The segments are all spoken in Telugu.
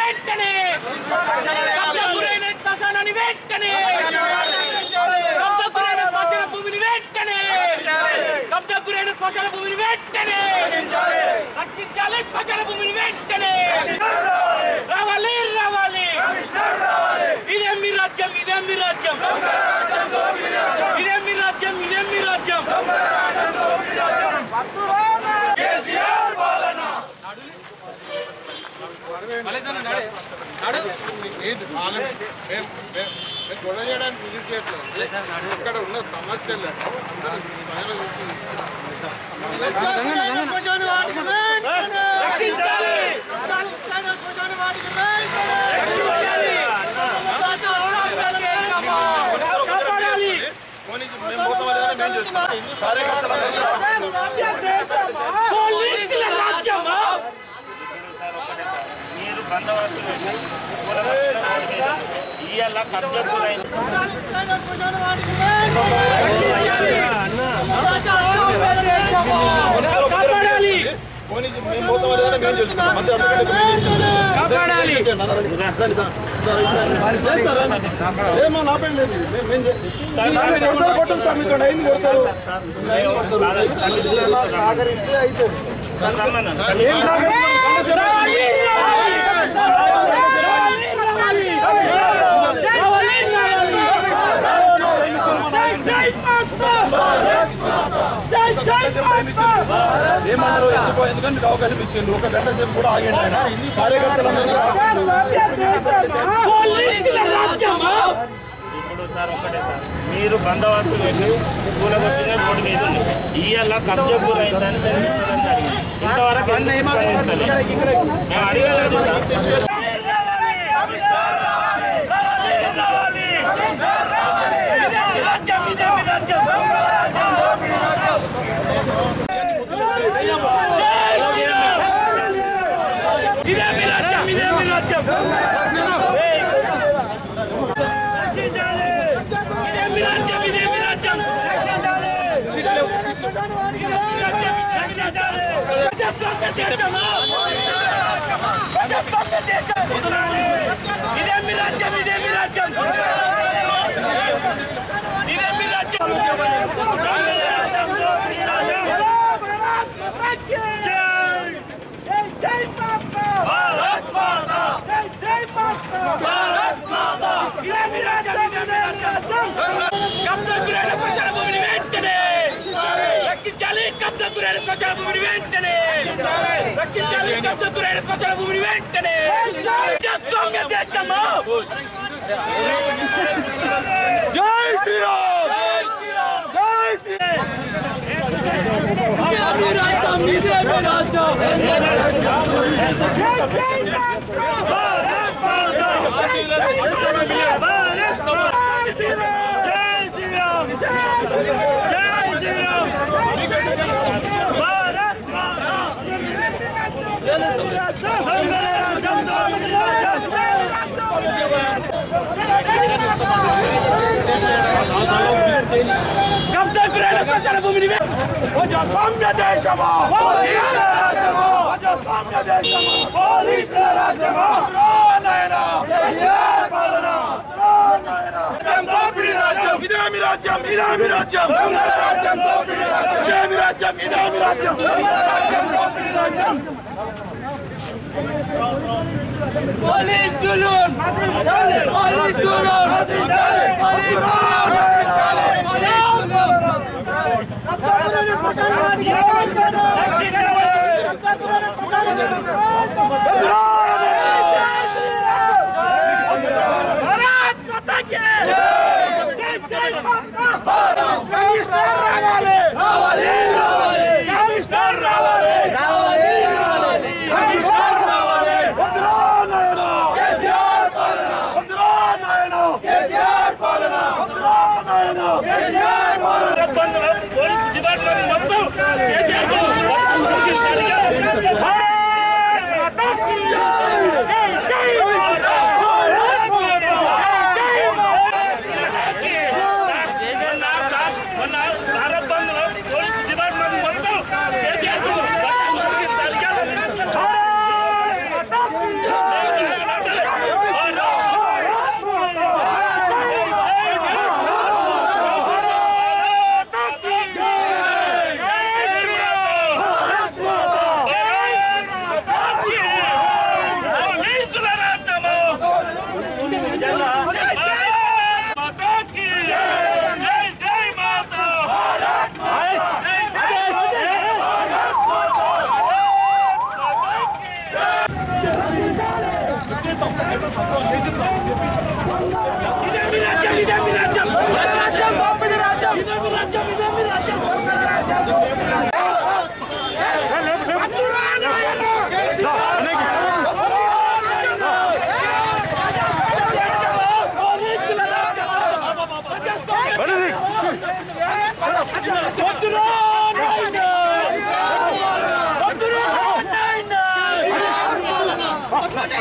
వెంటనే కబ్జా గురైన శ్మశానాన్ని వెంటనే కబ్జా గురైన శ్మశాన భూమిని వెంటనే కబ్జా గురైన శ్మశాన భూమిని వెంటనే రక్షించాలి శ్మశాన భూమిని వెంటనే రావాలి రావాలి ఇదే మీ రాజ్యం ఇదే మీ రాజ్యం ఇదే మీ రాజ్యం ఇదే మీ రాజ్యం ఏంటి వాళ్ళని మేము మేము మేము గొడవ చేయడానికి విజిట్ చేయట్లేదు ఇక్కడ ఉన్న సమస్యలు అందరూ ప్రజలు రక్షించాలి కాపాడాలి పోలీసుల రాజ్యమా మీరు బందోబస్తు ఇవాళ కబ్జా గురైన కాపాడాలి కాపాడాలి రావాలి రావాలి రావాలి రావాలి జై మాతా జై జై మాతా ఏమన్నారు ఎందుకో ఎందుకంటే మీకు అవకాశం ఇచ్చింది ఒక గంట సేపు కూడా ఆగండి ఆయన కార్యకర్తలందరూ పోలీసుల రాజ్యమా ఇప్పుడు సార్ ఒకటే సార్ మీరు బందోబస్తు పెట్టి కూలగొట్టిన రోడ్డు మీద ఉంది ఇవాళ కబ్జా గురైందని మేము చెప్పడం జరిగింది ఇంతవరకు ఎందుకు స్పందిస్తలేదు మేము అడిగలేదు సార్ ఇదే మీ రాజ్యం ఇదే మీ రాజ్యం ఇదే మీ రాజ్యం ఇదే మీ రాజ్యం ప్రజాస్వామ్య దేశమా ప్రజాస్వామ్య దేశం ఇదే మీ రాజ్యం ఇదే మీ రాజ్యం ఇదే మీ రాజ్యం కబ్జా గురైన శ్మశాన భూమిని వెంటనే రక్షించాలి కబ్జా గురైన శ్మశాన భూమిని వెంటనే రక్షించాలి కబ్జా గురైన శ్మశాన భూమిని వెంటనే ప్రజాస్వామ్య దేశమా జై శ్రీరామ్ జై శ్రీరామ్ జై శ్రీరామ్ కబ్జా గురైన శ్మశాన భూమిని వె- ప్రజాస్వామ్య దేశమా ప్రజాస్వామ్య దేశమా పోలీసుల రాజ్యమా నాయనా దోపిడీ రాజ్యం ఇదే మీ రాజ్యం ఇదే మీ రాజ్యం రాజ్యం దోపిడీ రాజ్యం ఇదే మీ రాజ్యం ఇదే మీ రాజ్యం రాజ్యం దోపిడీ రాజ్యం పోలీసులు పోలీసులు భారత్ మాతా కి జై జై మాతా కమిషనర్ రావాలి రావాలి రావాలి కమిషనర్ రావాలి రావాలి రావాలి కమిషనర్ రావాలి వద్దురా నాయనా కేసీఆర్ పాలన వద్దురా నాయనా కేసీఆర్ పాలన వద్దురా నాయనా కేసీఆర్ పాలన ఇబ్బందులు పోలీస్ డిపార్ట్మెంట్ మొత్తం కేసీఆర్ కు భారత్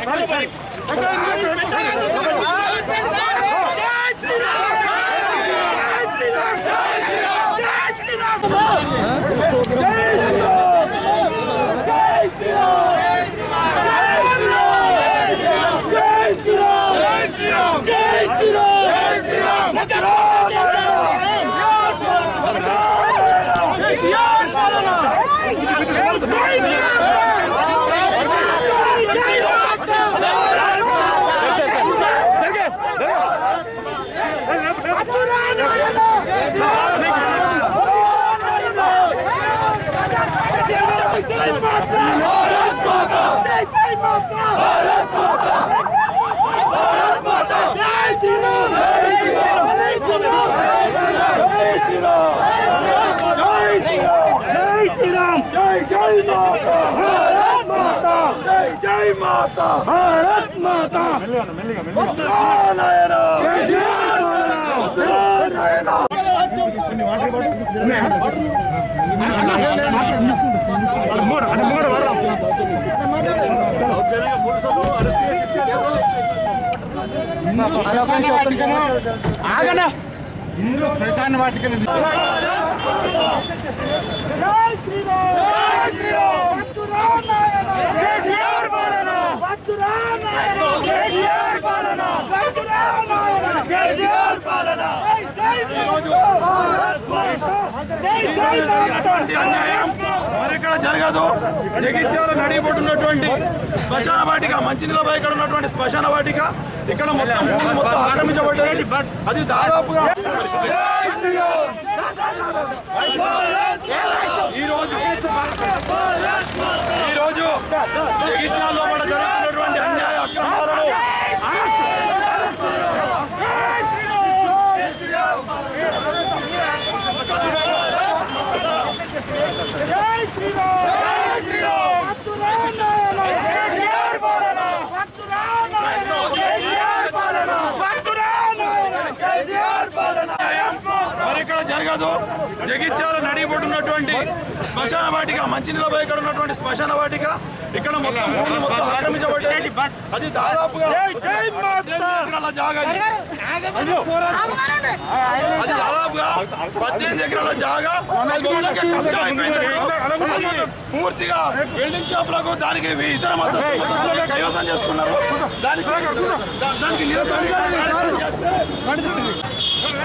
హిందూ శ్మశాన వాటికని ఇటువంటి అన్యాయం మరెక్కడ జరగదు జగిత్యాల నడిబొట్టున్నటువంటి శ్మశాన వాటిక మంచినీళ్ళ ఇక్కడ ఉన్నటువంటి శ్మశాన వాటిక ఇక్కడ మొత్తం భూమి మొత్తం ఆక్రమించబడ్డది అది దాదాపుగా ఈ రోజు ఈ రోజు జగిత్యాలలో కూడా జరుగుతున్నటువంటి అన్యాయ అక్రమాలను మరెక్కడ జరగదు జగిత్యాల నడిబొట్టున్నటువంటి శ్మశాన వాటిక మంచినీళ్ళ ఇక్కడ ఉన్నటువంటి శ్మశాన వాటిక ఇక్కడ మొత్తం భూమి మొత్తం ఆక్రమించబడ్డది అది దాదాపుగా ఎకరాల జాగా ఇది. అది దాదాపుగా పద్దెనిమిది ఎకరాల జాగా అది మొత్తంగా కబ్జా అయిపోయింది ఇప్పుడు. అది పూర్తిగా బిల్డింగ్ షాపులకు దానికి ఇతర మత కైవసం చేసుకున్నారు దానికి దా- దానికి నిరసన చేస్తే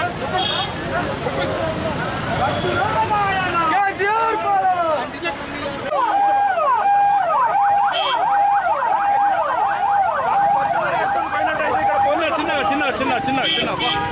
పరిశోధన చేస్తాను పోయినట్టయితే ఇక్కడ పోలీసు చిన్న చిన్న చిన్న చిన్న చిన్న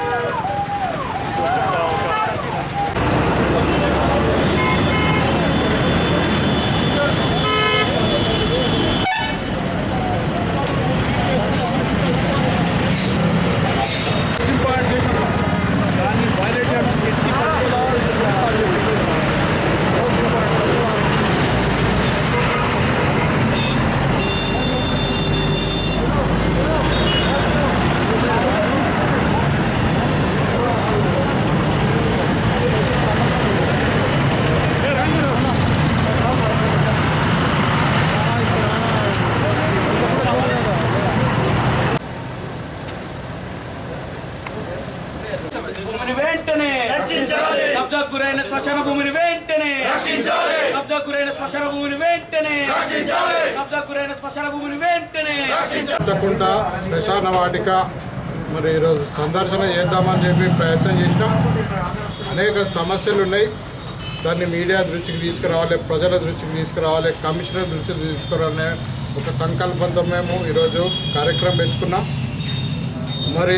భూమిని వెంటనే కబ్జా గురైన శ్మశాన భూమిని వెంటనే కబ్జా గురైన శ్మశాన భూమిని వెంటనే కబ్జా గురైన శ్మశాన భూమిని వెంటనే తప్పకుండా శ్మశాన వాటిక మరి ఈరోజు సందర్శన చేద్దామని చెప్పి ప్రయత్నం చేసినాం అనేక సమస్యలు ఉన్నాయి దాన్ని మీడియా దృష్టికి తీసుకురావాలి ప్రజల దృష్టికి తీసుకురావాలి కమిషనర్ దృష్టికి తీసుకురావాలనే ఒక సంకల్పంతో మేము ఈరోజు కార్యక్రమం పెట్టుకున్నాం మరి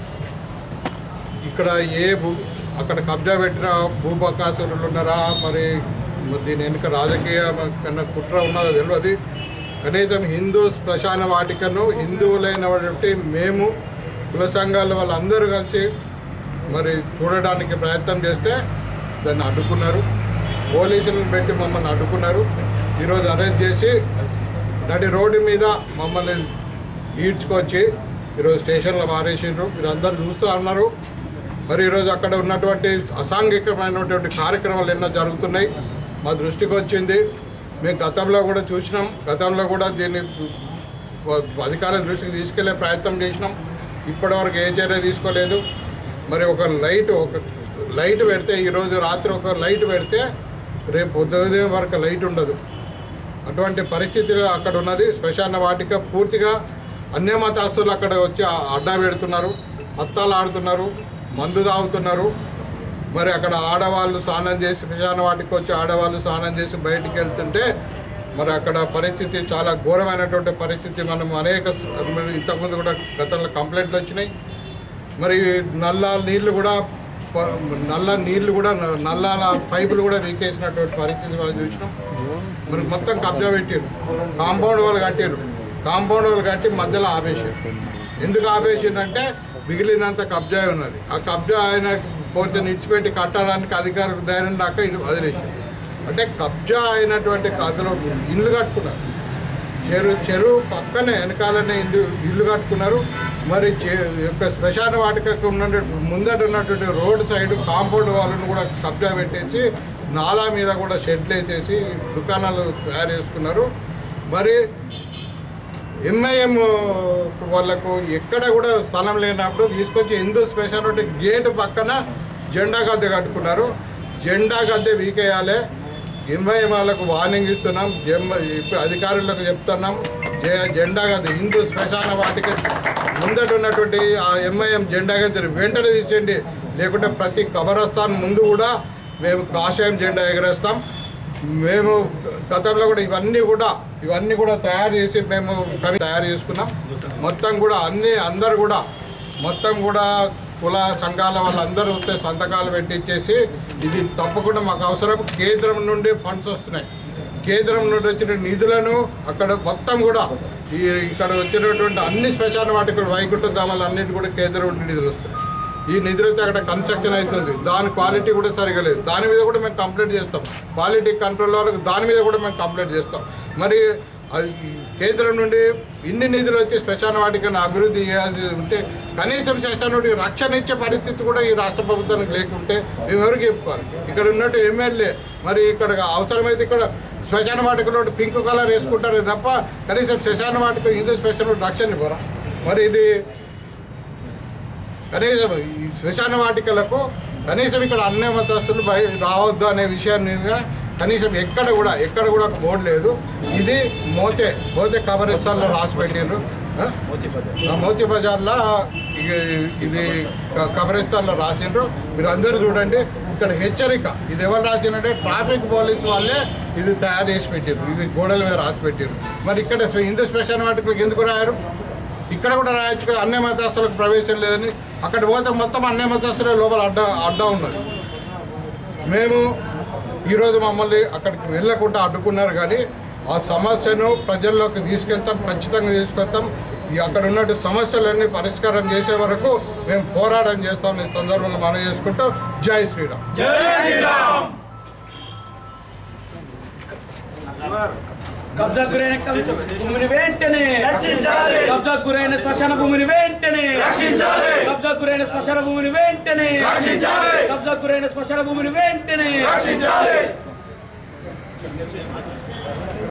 ఇక్కడ ఏ భూ అక్కడ కబ్జా పెట్టిన భూపకాసులు ఉన్నారా మరి మరి దీని వెనుక రాజకీయ కన్నా కుట్ర ఉన్నదో తెలియదు కనీసం హిందూ శ్మశాన వాటికను హిందువులైనటువంటి మేము కుల సంఘాల వాళ్ళందరూ కలిసి మరి చూడడానికి ప్రయత్నం చేస్తే దాన్ని అడ్డుకున్నారు పోలీసులను పెట్టి మమ్మల్ని అడ్డుకున్నారు ఈరోజు అరెస్ట్ చేసి నడి రోడ్డు మీద మమ్మల్ని ఈడ్చుకొచ్చి ఈరోజు స్టేషన్లో మారేసిండ్రు మీరు అందరు చూస్తూ ఉన్నారు మరి ఈరోజు అక్కడ ఉన్నటువంటి అసాంఘికమైనటువంటి కార్యక్రమాలు ఎన్నో జరుగుతున్నాయి మా దృష్టికి వచ్చింది మేము గతంలో కూడా చూసినాం గతంలో కూడా దీన్ని అధికారుల దృష్టికి తీసుకెళ్లే ప్రయత్నం చేసినాం ఇప్పటివరకు ఏ చర్య తీసుకోలేదు మరి ఒక లైట్ ఒక లైట్ పెడితే ఈరోజు రాత్రి ఒక లైట్ పెడితే రేపు ఉదయం వరకు లైట్ ఉండదు అటువంటి పరిస్థితులు అక్కడ ఉన్నది శ్మశాన వాటిక పూర్తిగా అన్యమతాస్తులు అక్కడ వచ్చి ఆ- అడ్డా పెడుతున్నారు అత్తాలు ఆడుతున్నారు మందు తాగుతున్నారు మరి అక్కడ ఆడవాళ్ళు స్నానం చేసి శ్మశాన వాటికి వచ్చి ఆడవాళ్ళు స్నానం చేసి బయటికి వెళ్తుంటే మరి అక్కడ పరిస్థితి చాలా ఘోరమైనటువంటి పరిస్థితి మనం అనేక స- మరి ఇంతకుముందు కూడా గతంలో కంప్లైంట్లు వచ్చినాయి మరి నల్ల నీళ్లు కూడా ప- నల్ల నీళ్లు కూడా న- నల్లాల పైపులు కూడా వీకేసినటువంటి పరిస్థితి మనం చూసినాం మరి మొత్తం కబ్జా పెట్టారు కాంపౌండ్ వాళ్ళు కట్టారు కాంపౌండ్ వాళ్ళు కట్టి మధ్యలో ఆపేసారు ఎందుకు ఆపేసిందంటే మిగిలినంత కబ్జా ఉన్నది ఆ కబ్జా ఆయన పోతే నిడిచిపెట్టి కట్టడానికి అధికారులకు ధైర్యం దాకా ఇటు వదిలేసారు అంటే కబ్జా అయినటువంటి కథలో ఇల్లు కట్టుకున్నారు చెరువు చెరువు పక్కనే వెనకాలనే ఇల్లు ఇల్లు కట్టుకున్నారు మరి చె- యొక్క శ్మశాన వాటికకు ఉన్నటువంటి ముందట ఉన్నటువంటి రోడ్ సైడ్ కాంపౌండ్ వాళ్ళను కూడా కబ్జా పెట్టేసి నాలా మీద కూడా షెడ్లు వేసేసి దుకాణాలు తయారు చేసుకున్నారు మరి ఎంఐఎం వాళ్ళకు ఎక్కడ కూడా స్థలం లేనప్పుడు తీసుకొచ్చి హిందూ స్పెషాలిటీ గేట్ పక్కన జెండా గద్దె కట్టుకున్నారు జెండా గద్దె వీకేయాలి ఎంఐఎం వాళ్ళకు వార్నింగ్ ఇస్తున్నాం జెం- ఇప్పుడు అధికారులకు చెప్తున్నాం జె- జెండా గద్దె హిందూ శ్మశాన వాటికి ముందట ఉన్నటువంటి ఆ ఎంఐఎం జెండా గద్దె వెంటనే తీసేయండి లేకుంటే ప్రతి కబరస్థాన్ ముందు కూడా మేము కాషాయం జెండా ఎగరేస్తాం మేము గతంలో కూడా ఇవన్నీ కూడా ఇవన్నీ కూడా తయారు చేసి మేము కవి తయారు చేసుకున్నాం మొత్తం కూడా అన్ని అందరు కూడా మొత్తం కూడా కుల సంఘాల వాళ్ళందరూ వస్తే సంతకాలు పెట్టించేసి ఇది తప్పకుండా మాకు అవసరం కేంద్రం నుండి ఫండ్స్ వస్తున్నాయి కేంద్రం నుండి వచ్చిన నిధులను అక్కడ మొత్తం కూడా ఈ ఇక్కడ వచ్చినటువంటి అన్ని శ్మశాన వాటికలు వైకుంఠ ధామాలు అన్నిటి కూడా కేంద్రం నుండి నిధులు వస్తున్నాయి ఈ నిధులతో అక్కడ కన్స్ట్రక్షన్ అవుతుంది దాని క్వాలిటీ కూడా సరిగా లేదు దాని మీద కూడా మేము కంప్లైంట్ చేస్తాం క్వాలిటీ కంట్రోల్ వాళ్ళకి దాని మీద కూడా మేము కంప్లైంట్ చేస్తాం మరి అది కేంద్రం నుండి ఇన్ని నిధులు వచ్చి శ్మశాన వాటికను అభివృద్ధి చేయాల్సి ఉంటే కనీసం శ్మశాన వాటికి రక్షణ ఇచ్చే పరిస్థితి కూడా ఈ రాష్ట్ర ప్రభుత్వానికి లేకుంటే మేము ఎవరికి చెప్పుకోవాలి ఇక్కడ ఉన్నట్టు ఎమ్మెల్యే మరి ఇక్కడ అవసరమైతే ఇక్కడ శ్మశాన వాటికలో పింక్ కలర్ వేసుకుంటారే తప్ప కనీసం శ్మశాన వాటిక హిందూ శ్మశాన రక్షణ ఇవ్వరా మరి ఇది కనీసం ఈ శ్మశాన వాటికలకు కనీసం ఇక్కడ అన్ని మతస్థులు బయ రావద్దు అనే విషయాన్ని మీద కనీసం ఎక్కడ కూడా ఎక్కడ కూడా ఒక బోర్డు లేదు ఇది మోతే మోతే కబరిస్తాన్లో రాసి పెట్టిండ్రు ఆ? ఆ మోతి బజార్లో ఇక- ఇది క- కబరిస్తాన్లో రాసిండ్రు మీరు అందరూ చూడండి ఇక్కడ హెచ్చరిక ఇది ఎవరు రాసిందంటే ట్రాఫిక్ పోలీస్ వాళ్ళే ఇది తయారు చేసి పెట్టారు ఇది గోడల మీద రాసి పెట్టారు మరి ఇక్కడ స్వ- హిందూ శ్మశాన వాటికలకు ఎందుకు రాయారు ఇక్కడ కూడా రాయొచ్చు కదా, అన్ని మతస్థులకు ప్రవేశం లేదని అక్కడ పోతే మొత్తం అన్ని మతస్థులే లోపల అడ్డ అడ్డ ఉన్నది మేము ఈరోజు మమ్మల్ని అక్కడికి వెళ్ళకుండా అడ్డుకున్నారు కానీ ఆ సమస్యను ప్రజల్లోకి తీసుకెళ్తాం ఖచ్చితంగా తీసుకెళ్తాం ఈ అక్కడ ఉన్నట్టు సమస్యలన్నీ పరిష్కారం చేసే వరకు మేము పోరాటం చేస్తాం ఈ సందర్భంగా మనం చేసుకుంటూ జై శ్రీరామ్ కబ్జా గురైన కబ్జా భూమిని వెంటనే కబ్జా గురైన శ్మశాన భూమిని వెంటనే కబ్జా గురైన శ్మశాన భూమిని వెంటనే కబ్జా గురైన శ్మశాన భూమిని వెంటనే